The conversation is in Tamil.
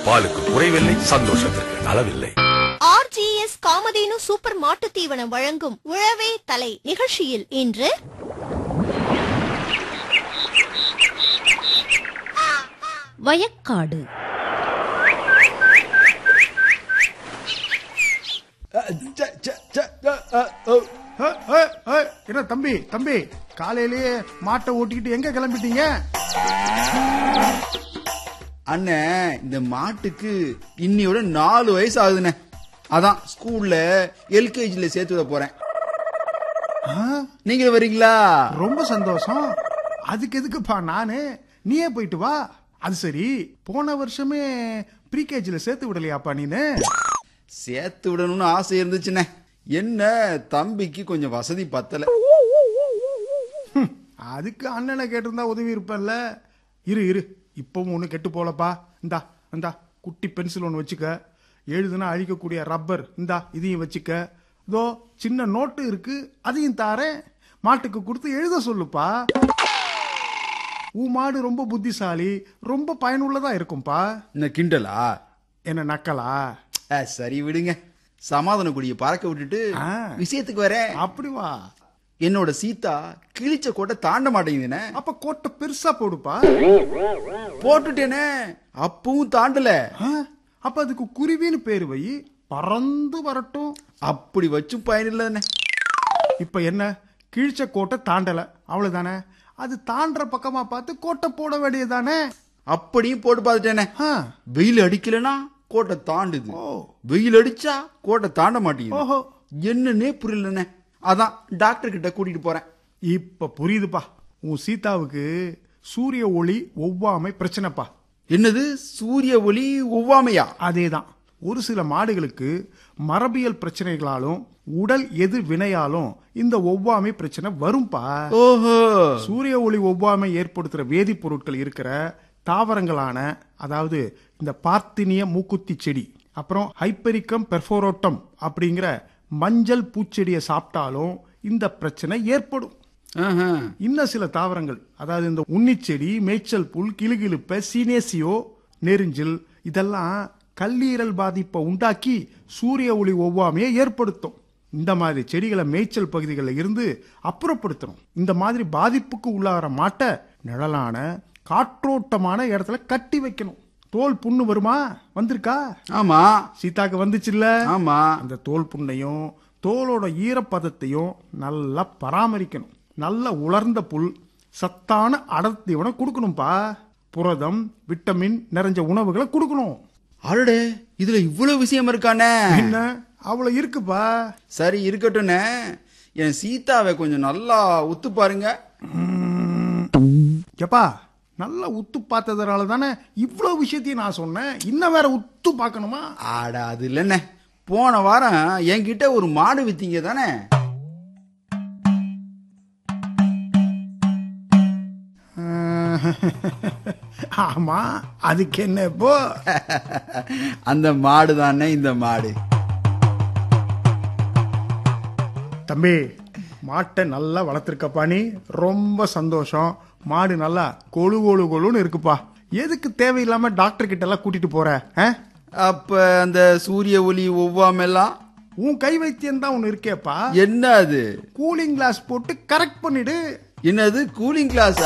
பாலுக்கு குறைவில்லை சந்தோஷத்திற்கு அளவில்லை ஆர்ஜிஎஸ் காமதேனு சூப்பர் மாட்டுத் தீவனம் வழங்கும் உழவே தலை நிகழ்ச்சியில் இன்று வயக்காடு அ, அ, அ, என்ன தம்பி தம்பி காலையிலேயே மாட்டை ஓட்டிக்கிட்டு எங்க கிளம்பிட்டீங்க அண்ணே இந்த மாட்டுக்கு இன்னியோட நாலு வயசு ஆகுதுண்ணே அதான் ஸ்கூல்ல எல்கேஜில சேர்த்து விட போறேன் ஆ, நீங்க வரீங்களா ரொம்ப சந்தோஷம் அதுக்கு எதுக்குப்பா நானு நீயே போயிட்டு வா அது சரி போன வருஷமே ப்ரீகேஜில சேர்த்து விடலையாப்பா நீனு சேர்த்து விடணும்னு ஆசை இருந்துச்சுண்ணே என்ன தம்பிக்கு கொஞ்சம் வசதி பத்தல ஹம், அதுக்கு அண்ணனை கேட்டிருந்தா உதவி இருப்பேன்ல இரு இரு இப்பவும் ஒண்ணு கெட்டு போலப்பா இந்தா இந்தா குட்டி பென்சில் ஒன்று வச்சுக்க எழுதுனா அழிக்கக்கூடிய ரப்பர் இந்தா இதையும் வச்சுக்க இதோ சின்ன நோட்டு இருக்கு அதையும் தாரேன் மாட்டுக்கு கொடுத்து எழுத சொல்லுப்பா உன் மாடு ரொம்ப புத்திசாலி ரொம்ப பயனுள்ளதா இருக்கும்பா இந்த கிண்டலா என்ன நக்கலா ஆ, சரி விடுங்க சமாதான கொடிய பறக்க விட்டுட்டு ஆ. விஷயத்துக்கு வரேன் அப்படி வா என்னோட சீதா கிழிச்ச கோட்டை தாண்ட மாட்டேங்குதுண்ணே அப்ப கோட்டை பெருசா போடுப்பா போட்டுட்டேனே அப்பவும் தாண்டல ஆ, அப்ப அதுக்கு குருவின்னு பேரு வை பறந்து வரட்டும் அப்படி வச்சும் பயனில்லைண்ணே இப்ப என்ன கிழிச்ச கோட்டை தாண்டல அவ்வளவுதானே அது தாண்டுற பக்கமா பார்த்து கோட்டை போட வேண்டியதுதானே அப்படியும் போட்டு பார்த்துட்டேனே ஆ, வெயில் அடிக்கலனா கோட்டை தாண்டுது ஓ. வெயில் அடிச்சா கோட்டை தாண்ட மாட்டேங்குது ஓஹோ என்னன்னே புரியலண்ணே அதான் டாக்டர் கிட்ட கூட்டிட்டு போறேன் இப்ப புரியுதுப்பா உன் சீதாவுக்கு சூரிய ஒளி ஒவ்வாமை பிரச்சனைப்பா என்னது சூரிய ஒளி ஒவ்வாமையா அதேதான் ஒரு சில மாடுகளுக்கு மரபியல் பிரச்சனைகளாலும் உடல் எதிர் வினையாலும் இந்த ஒவ்வாமை பிரச்சனை வரும்பா ஓஹோ சூரிய ஒளி ஒவ்வாமை ஏற்படுத்துற வேதிப்பொருட்கள் இருக்கிற தாவரங்களான அதாவது இந்த பார்த்தினிய மூக்குத்தி செடி அப்புறம் ஹைப்பரிக்கம் பெர்ஃபோரோட்டம் அப்படிங்கிற மஞ்சள் பூச்செடியை சாப்பிட்டாலும் இந்த பிரச்சனை ஏற்படும் ஆஹா. இன்னும் சில தாவரங்கள் அதாவது இந்த உன்னிச்செடி மேய்ச்சல் புல் கிளுகிழுப்ப சீனேசியோ நெரிஞ்சில் இதெல்லாம் கல்லீரல் பாதிப்பை உண்டாக்கி சூரிய ஒளி ஒவ்வாமையை ஏற்படுத்தும் இந்த மாதிரி செடிகளை மேய்ச்சல் பகுதிகளில் இருந்து அப்புறப்படுத்தணும் இந்த மாதிரி பாதிப்புக்கு உள்ளாகிற மாட்டை நிழலான காற்றோட்டமான இடத்துல கட்டி வைக்கணும் தோல் புண்ணு வருமா வந்திருக்கா ஆமா சீதாக்கு வந்துச்சுல்ல ஆமா அந்த தோல் புண்ணையும் தோலோட ஈரப்பதத்தையும் நல்லா பராமரிக்கணும் நல்ல உலர்ந்த புல் சத்தான அடர்த்தி உணவு கொடுக்கணும்பா புரதம் விட்டமின் நிறைஞ்ச உணவுகளை கொடுக்கணும் அடடே இதுல இவ்வளவு விஷயம் இருக்கானே என்ன அவ்வளவு இருக்குப்பா சரி இருக்கட்டும்ண்ணே என் சீதாவை கொஞ்சம் நல்லா உத்து பாருங்க எப்பா நல்லா உத்து பார்த்ததுனால தானே இவ்வளவு விஷயத்தையும் நான் சொன்னேன் இன்னும் வேற உத்து பார்க்கணுமா ஆட அது இல்லைண்ணே போன வாரம் என்கிட்ட ஒரு மாடு வித்தீங்க தானே ஆமா அதுக்கு என்ன இப்போ அந்த மாடு தானே இந்த மாடு தம்பி மாட்டை நல்லா வளர்த்துருக்கப்பா நீ ரொம்ப சந்தோஷம் மாடு நல்லா கொழு கொழு கொழுன்னு இருக்குப்பா எதுக்கு தேவையில்லாம டாக்டர் கிட்ட எல்லாம் கூட்டிட்டு போற ஆ? அப்ப அந்த சூரிய ஒளி ஒவ்வாமெல்லாம் உன் கை வைத்தியம் தான் ஒன்னு இருக்கேப்பா என்ன அது கூலிங் கிளாஸ் போட்டு கரெக்ட் பண்ணிடு என்னது கூலிங் கிளாஸ்